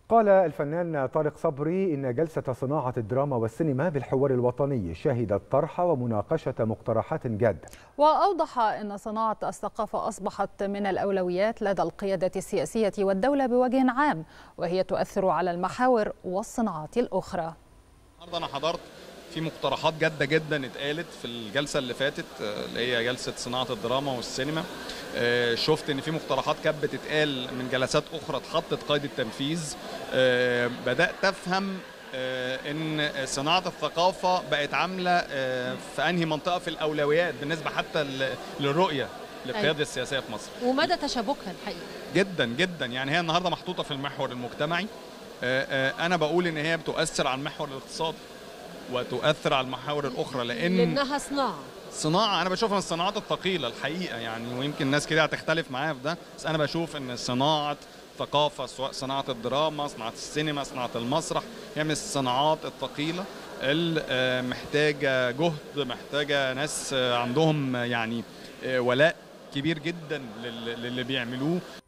قال الفنان طارق صبري إن جلسة صناعة الدراما والسينما بالحوار الوطني شهدت طرح ومناقشة مقترحات جادة وأوضح أن صناعة الثقافة أصبحت من الأولويات لدى القيادة السياسية والدولة بوجه عام وهي تؤثر على المحاور والصناعات الأخرى النهارده انا حضرت في مقترحات جاده جدا اتقالت في الجلسه اللي فاتت آه، اللي هي جلسه صناعه الدراما والسينما آه، شفت ان في مقترحات كانت بتتقال من جلسات اخرى اتحطت قيد التنفيذ آه، بدات افهم آه، ان صناعه الثقافه بقت عامله آه، في انهي منطقه في الاولويات بالنسبه حتى ل- للرؤيه للقياده أيوة. السياسيه في مصر ومدى تشابكها الحقيقه جدا جدا يعني هي النهارده محطوطه في المحور المجتمعي آه، آه، انا بقول ان هي بتؤثر على المحور الاقتصادي وتؤثر على المحاور الاخرى لان لانها صناعه صناعه انا بشوفها من الصناعات الثقيله الحقيقه يعني ويمكن ناس كده هتختلف معايا في ده بس انا بشوف ان صناعه ثقافه سواء صناعه الدراما صناعه السينما صناعه المسرح هي من الصناعات الثقيله اللي آه، محتاجه جهد محتاجه ناس آه، عندهم آه، يعني آه، ولاء كبير جدا لل- للي بيعملوه